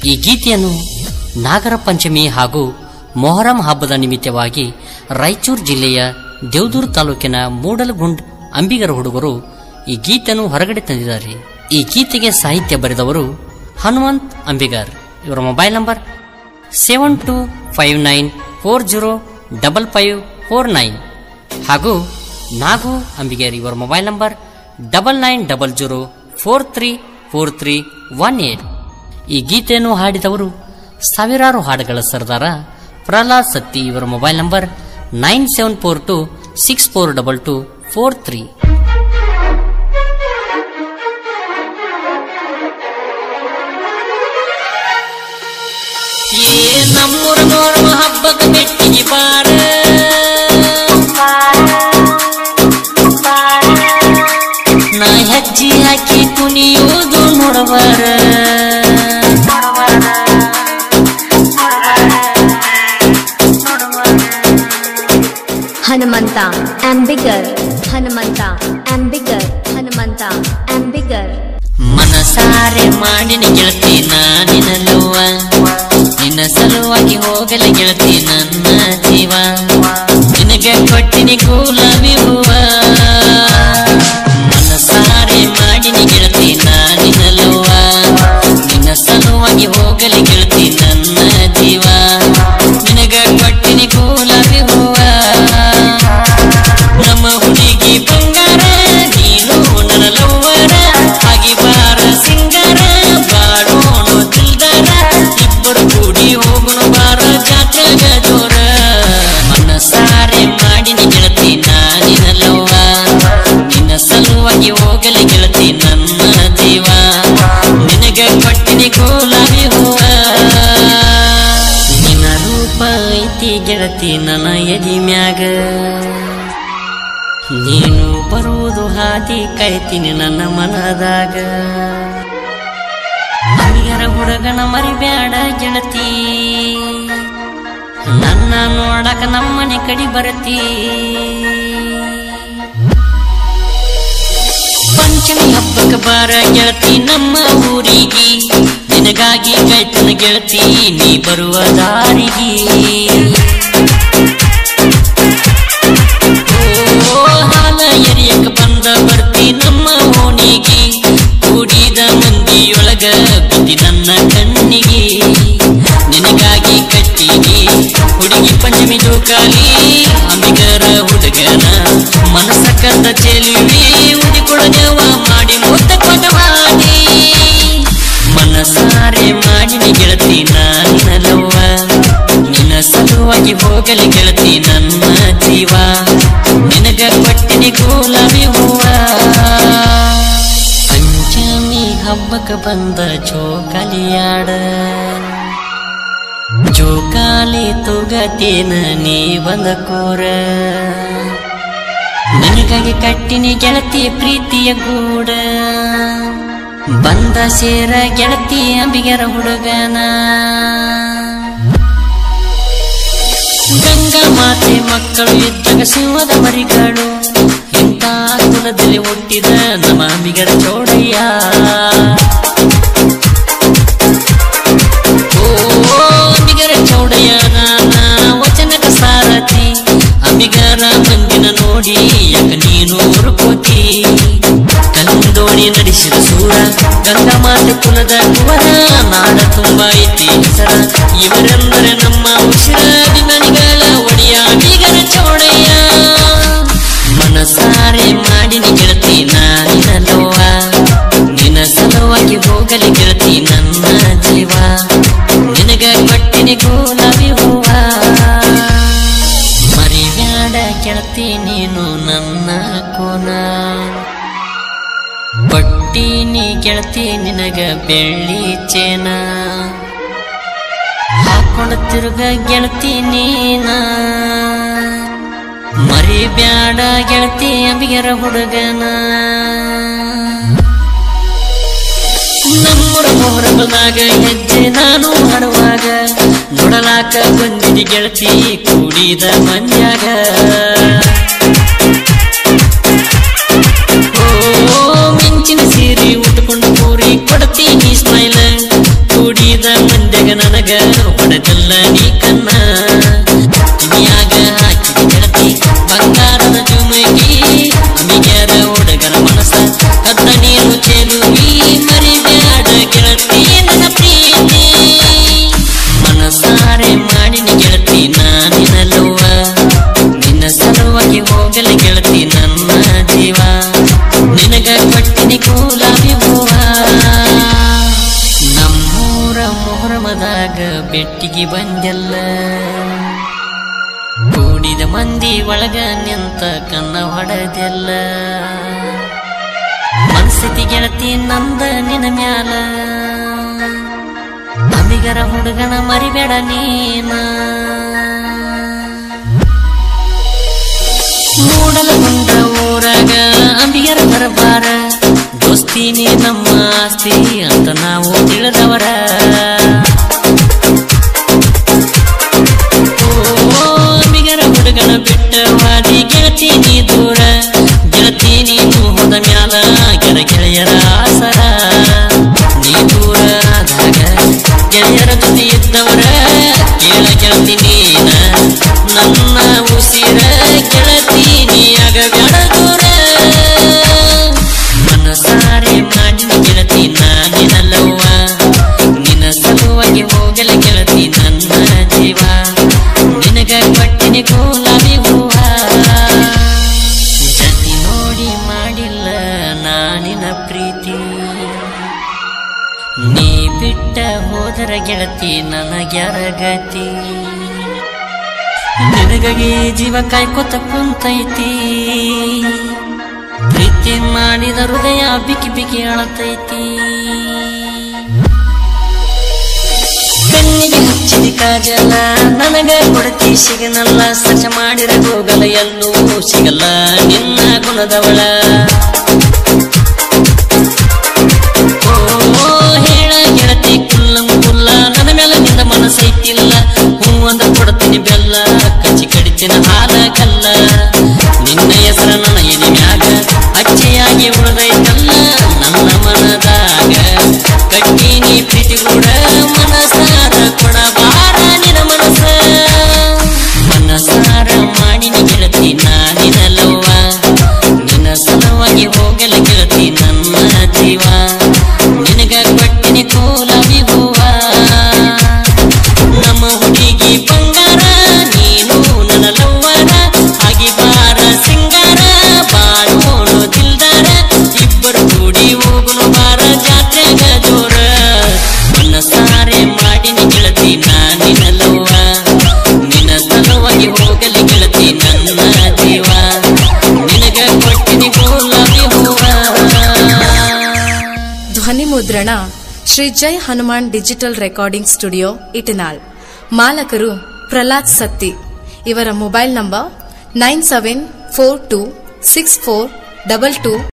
ಈ ಗೀತೆಯನ್ನು ನಾಗರ ಪಂಚಮಿ ಹಾಗೂ ಮೊಹರಂ ಹಬ್ಬದ ನಿಮಿತ್ತವಾಗಿ ರಾಯಚೂರು ಜಿಲ್ಲೆಯ ದೇವದೂರು ತಾಲೂಕಿನ ಮೂಡಲಗುಂಡ್ ಅಂಬಿಗರ ಹುಡುಗರು ಈ ಗೀತೆಯನ್ನು ಹೊರಗಡೆ ತಂದಿದ್ದಾರೆ ಈ ಗೀತೆಗೆ ಸಾಹಿತ್ಯ ಬರೆದವರು ಹನುಮಂತ್ ಅಂಬಿಗರ್ ಇವರ mobile number seven two five nine four zero double five four nine ಹಾಗೂ ನಾಗು ಅಂಬಿಗೇರ್ ಇವರ mobile number double nine double zero four three four three one eight ಈ ಗೀತೆಯನ್ನು ಹಾಡಿದವರು ಸಾವಿರಾರು ಹಾಡುಗಳ ಸರ್ದಾರ ಪ್ರಹ್ಲಾದ್ ಸತ್ತಿ ಇವರ mobile number nine seven four two six four double two four three ಏ ನಮ್ಮೂರ ನೋಡುವ ಹಬ್ಬದ ಮೆಟ್ಟಿಗೆ ಬಾರ ನಾ ಹೆಜ್ಜೆ ಹಾಕಿ ಕುಣಿಯುವುದು ನೋಡಬಾರ ಹನುಮಂತ ಆಂಬಿಗರ್ ಹನುಮಂತ ಆಂಬಿಗರ್ ಹನುಮಂತ ಆಂಬಿಗರ್ ಮನಸಾರೆ ಮಾಡಿನ ಗೆಳತಿ ನಾನಿನಲ್ಲುವ ನಿನ್ನ ಸಲುವಾಗಿ ಹೋಗಲಿ ಗೆಳತಿ ನನ್ನ ಜೀವ ನಿನಗೆ ಕೊಟ್ಟಿನಿ ಗುಲಾಬಿ ಹೂವ ಮನಸಾರೆ ಮಾಡಿನ ಗೆಳತಿ ನಾನಿನಲ್ಲುವ ನಿನ್ನ ಸಲುವಾಗಿ ಹೋಗಲಿ ಗೆಳತಿ ನನ್ನ ಜೀವ ನಿನಗೆ ಕೊಟ್ಟಿನಿ ಗುಲಾಬಿ ಹೂವ ನಮ್ಮ ಹುಡುಗಿ ಬಂಗಾರ ನೀನು ನನ್ನ ಲವ್ವರ ಹಾಗೆ ಬಾರ ಸಿಂಗಾರ ಬಾಡೋಣ ದಿಲ್ದಾರ ಇಬ್ಬರು ಕೂಡಿ ಹೋಗೋಣ ಬಾರ ಜಾತ್ರೆಗ ಜೋರ ಮನಸಾರೆ ಮಾಡಿನಿ ಗೆಳತಿ ನಾನಿನ ಲವ್ವ ನಿನ್ನ ಸಲುವಾಗಿ ಹೋಗಲಿ ಗೆಳತಿ ನನ್ನ ಜೀವ ನಿನಗ ಕೊಟ್ಟಿನಿ ಗೋಲಾಬಿ ಹೂವ ನಿನ್ನ ರೂಪ ಐತಿ ಗೆಳತಿ ನನ್ನ ಎದಿ ಮ್ಯಾಗ ನೀನು ಬರುವುದು ಹಾದಿ ಕೈತೀನಿ ನನ್ನ ಮನದಾಗ ಅಮಿಗರ ಹುಡುಗನ ಮರಿಬ್ಯಾಡ ಗೆಳತಿ ನನ್ನ ನೋಡಕ ನಮ್ಮನೆ ಕಡಿ ಬರತಿ ಪಂಚಮಿ ಹಬ್ಬಕ್ಕೆ ಬಾರ ಗೆಳತಿ ನಮ್ಮ ಊರಿಗೆ ನಿನಗಾಗಿ ಕೈತನ ಗೆಳತಿ ನೀ ಬರುವ ದಾರಿಗೆ ಓ ಹಾಲ ಎರಿಯಕ ಬಂದ ಬರ್ತಿ ನಮ್ಮ ಓಣಿಗೆ ಕೂಡಿದ ಮಂದಿಯೊಳಗ ಬಿದ್ದಿ ನನ್ನ ಕಣ್ಣಿಗೆ ನಿನಗಾಗಿ ಕಟ್ಟಿನಿ ಹುಡುಗಿ ಪಂಚಮಿ ಜೋಕಾಲಿ ಅಂಬಿಗರ ಹುಡುಗನ ಮನಸ್ಸ ಕದ್ದ ಚೆಲುವಿ ಉದಿಕೊಳಗವ ಮಾಡಿ ಮುತ್ತ ಕೊಡ ಮಾಡಿ ಮನಸಾರೆ ಮಾಡಿನಿ ಗೆಳತಿ ನಾನಲ್ಲವ್ವ ನಿನ್ನ ಸಲುವಾಗಿ ಹೋಗಲಿ ಗೆಳತಿ ನನ್ನ ಜೀವ ನಿನಗ ಕೊಟ್ಟಿನಿ ಗುಲಾಬಿ ಹೂವ ಪಂಚಮಿ ಹಬ್ಬಕ್ಕೆ ಬಂದ ಜೋಕಾಲಿಯಾಡ ಜೋಕಾಲಿ ತುಗತೇನ ನೀ ಬಂದ ಕೋರ ನಿನಗಾಗಿ ಕಟ್ಟಿನಿ ಗೆಳತಿ ಪ್ರೀತಿಯ ಗೂಡ ಬಂದ ಸೇರ ಗೆಳತಿ ಅಂಬಿಗರ ಹುಡುಗನ ಗಂಗಾ ಮಾತೆ ಮಕ್ಕಳು ಇದ್ದಾಗ ಸಿಂಹದ ಮರಿಗಳು ಇಂಥ ಕುಲದಲ್ಲಿ ಹುಟ್ಟಿದ ನಮ್ಮ ಅಂಬಿಗರ ಚೌಡಯ್ಯ ಓ ಅಂಬಿಗರ ಚೌಡಯ್ಯ ನಾನ ವಚನಕ ಸಾರಥಿ ಅಂಬಿಗರ ಮಂದಿನ ನೋಡಿ ಯಾಕ ನೀನು ಉರುಕೋತಿ ಕಲ್ಲುದೋಣಿ ನಡೆಸಿದ ಸೂರ ಗಂಗಾ ಮಾತೆ ಕುಲದ ಕುವರ ನಾಡ ತುಂಬ ಐತಿ ಹೆಸರ ಇವರೆಂದರೆ ನಮ್ಮ ಉಸಿರ ಅಭಿಮಾನಿಗಳ ಒಡೆಯ ಅಂಬಿಗರ ಚೌಡಯ್ಯ ಮನಸಾರೆ ಮಾಡಿನಿ ಗೆಳತಿ ನಾನಿನಲ್ಲವ್ವ ನಿನ್ನ ಸಲುವಾಗಿ ಹೋಗಲಿ ಗೆಳತಿ ನನ್ನ ಜೀವ ನಿನಗ ಕೊಟ್ಟಿನಿ ಗುಲಾಬಿ ಹೂವ ಮರಿಬ್ಯಾಡ ಗೆಳತಿ ನೀನು ನನ್ನ ಕೋನ ಕೊಟ್ಟಿನಿ ಗೆಳತಿ ನಿನಗ ಬೆಳ್ಳಿ ಚೇನ ಹಾಕೊಂಡು ತಿರುಗ ಗೆಳತಿ ನೀನ ಮರಿಬ್ಯಾಡ ಗೆಳತಿ ಅಂಬಿಗರ ಹುಡುಗನ ನಮ್ಮೂರ ಮೊಹರಮದಾಗ ಹೆಜ್ಜೆ ನಾನು ಹಾಡುವಾಗ ನೋಡಲಾಕ ಬಂದಿದಿ ಗೆಳತಿ ಕೂಡಿದ ಮಂದ್ಯಾಗ ಓ ಮಿಂಚಿನ ಸೀರೆ ಉಟ್ಕೊಂಡು ಕೂರಿ ಕೊಡ್ತೀನಿ ಸ್ಮೈಲ್ ಕೂಡಿದ ನೋಡಿದ ಮಂದ್ಯಾಗ ನನಗ ಹೊಡೆದಲ್ಲ ನೀ ಕನ್ನ ಕಿವಿಯಾಗ ಹಾಕಿದ ಗೆಳತಿ ಬಂಗಾರದ ಜುಮಗಿ ಅಮಿಗ್ಯಾರ ಹುಡುಗರ ಮನಸ ಕದ್ದ ನೀನು ಚೆಲುವಿ ಮರಿಬ್ಯಾಡ ಗೆಳತಿ ನನ್ನ ಪ್ರೀತಿ ಮನಸಾರೆ ಮಾಡಿನಿ ಗೆಳತಿ ನಾನಿನಲ್ಲುವ ನಿನ್ನ ಸಲುವಾಗಿ ಹೋಗಲಿ ಗೆಳತಿ ನನ್ನ ಜೀವ ನಿನಗ ಕೊಟ್ಟಿನಿ ಕೂಲಾವಿ ಹೂವ ನಮ್ಮೂರ ಮೊಹರಮದಾಗ ಬೆಟ್ಟಿಗೆ ಬಂದೆಲ್ಲ ಕೂಡಿದ ಮಂದಿ ಒಳಗ ನಿಂತ ಕನ್ನ ಹೊಡೆದೆಲ್ಲ ಮನಸ್ಥಿತಿ ಗೆಳತಿ ನಂದ ನಿನ ಮ್ಯಾಲ ಅಮಿಗರ ಹುಡುಗನ ಮರಿಬೇಡ ನೀನ ಮೂಡಲಗುಂಡ ಊರಾಗ ಅಂಬಿಗರ ದರಬಾರ ದೋಸ್ತಿನಿ ನಮ್ಮ ಆಸ್ತಿ ಅಂತ ನಾವು ತಿಳಿದವರ ಓ ಅಂಬಿಗರ ಹುಡುಗನ ಬಿಟ್ಟ ವಾದಿ ಗೆಳತೀನಿ ದೂರ ಗೆಳತೀನಿ ಹೋದ ಮ್ಯಾಲ ಗೆಳ ಗೆಳೆಯರ ಆಸರ ನೀ ದೂರ ಆದಾಗ ಗೆಳೆಯರ ಜೊತೆ ಇದ್ದವರ ಕೇಳ ಗೆಳತಿ ನೀನ ನನ್ನ ಉಸಿರ ಗೆಳತೀನಿ ಆಗ ಬ್ಯಾಡ ದೂರ ಮನಸಾರೆ ಮಾಡಿ ಗೆಳತಿ ನಾನಿನಲ್ಲವ್ವ ನಿನ್ನ ಸಲುವಾಗಿ ಹೋಗಲಿ ಗೆಳತಿ ನನ್ನ ಜೀವ ನಿನಗ ಕೊಟ್ಟಿನಿ ಕೋಲಾವಿ ಹೂವ ಜತಿ ನೋಡಿ ಮಾಡಿಲ್ಲ ನಾನಿನ ಪ್ರೀತಿ ನೀ ಬಿಟ್ಟ ಹೋದರ ಗೆಳತಿ ನನಗ್ಯಾರ ಗತಿ ನಿನಗಾಗಿ ಜೀವ ಕಾಯ್ಕೊತ ಕುಂತೈತಿ ಪ್ರೀತಿ ಮಾಡಿದ ಹೃದಯ ಬಿಕ್ಕಿ ಬಿಕ್ಕಿ ಅಳತೈತಿ ಕಣ್ಣಿಗೆ ಹಚ್ಚಿದ ಕಾಜಲ ನನಗ ಕೊಡತಿ ಸಿಗನಲ್ಲ ಸಚ ಮಾಡಿರ ಹೋಗಲ ಎಲ್ಲೂ ಸಿಗಲ್ಲ ನಿನ್ನ ಗುಣದವಳ ಓ ಹೇಳ ಗೆಳತಿ ಕುಲ್ಲಂ ಕುಲ್ಲ ನನ್ನ ಮೇಲೆ ನಿನ್ನ ಮನಸ್ಸೈತಿಲ್ಲ ಹೂ ಅಂದ ಕೊಡ್ತೀನಿ ಬೆಲ್ಲ ಕಚ್ಚಿ ಕಡಿತಿನ ಹಾಲ ಕಲ್ಲ ನಿನ್ನ ಹೆಸರ ನನ್ನ ಎದೆ ಮ್ಯಾಗ ಅಚ್ಚೆಯಾಗಿ ಉಳಿದೈತಲ್ಲ ನನ್ನ ಮನದಾಗ ಕಟ್ಟಿನಿ ಪ್ರೀತಿ ಕೂಡ ಮನಸಾರ ಕೊಡಬಾರ ನಿನ ಮನಸ ಮನಸಾರ ಮಾಡಿನಿ ಗೆಳತಿ ನಾನಿನಲ್ಲವ್ವ ನಿನ್ನ ಸಲುವಾಗಿ ಹೋಗಲ ಗೆಳತಿ ನನ್ನ ಜೀವ ನಿನಗ ಕೊಟ್ಟಿನಿ ಕೋಲಾವಿ ಹೂವ ನಮ್ಮ ಹುಡುಗಿ ಬಂಗಾರ ನೀನು ನನ್ನ ಲವ್ವರ ಆಗಿ ಬಾರ ಸಿಂಗಾರ ಬಾಳೋಣ ದಿಲ್ದಾರ ಇಬ್ಬರು ಕೂಡಿ ಹೋಗುನು ಬಾರ ಜಾತ್ರೆಗ ಜೋರ ಮನಸಾರೆ ಮಾಡಿನಿ ಗೆಳತಿ ನಾನಿನ ಲವ್ವ ನಿನ್ನ ಸಲುವಾಗಿ ಹೋಗಲಿ ಗೆಳತಿ ನನ್ನ ಜೀವ ನಿನಗ ಕೊಟ್ಟಿನಿ ಕೋಲಾವಿ ಹೂವ ಧ್ವನಿ ಮುದ್ರಣ Shri Jai Hanuman digital recording studio Itnal ಮಾಲಕರು ಪ್ರಹ್ಲಾದ್ ಸತ್ತಿ ಇವರ mobile number nine seven four two six four double two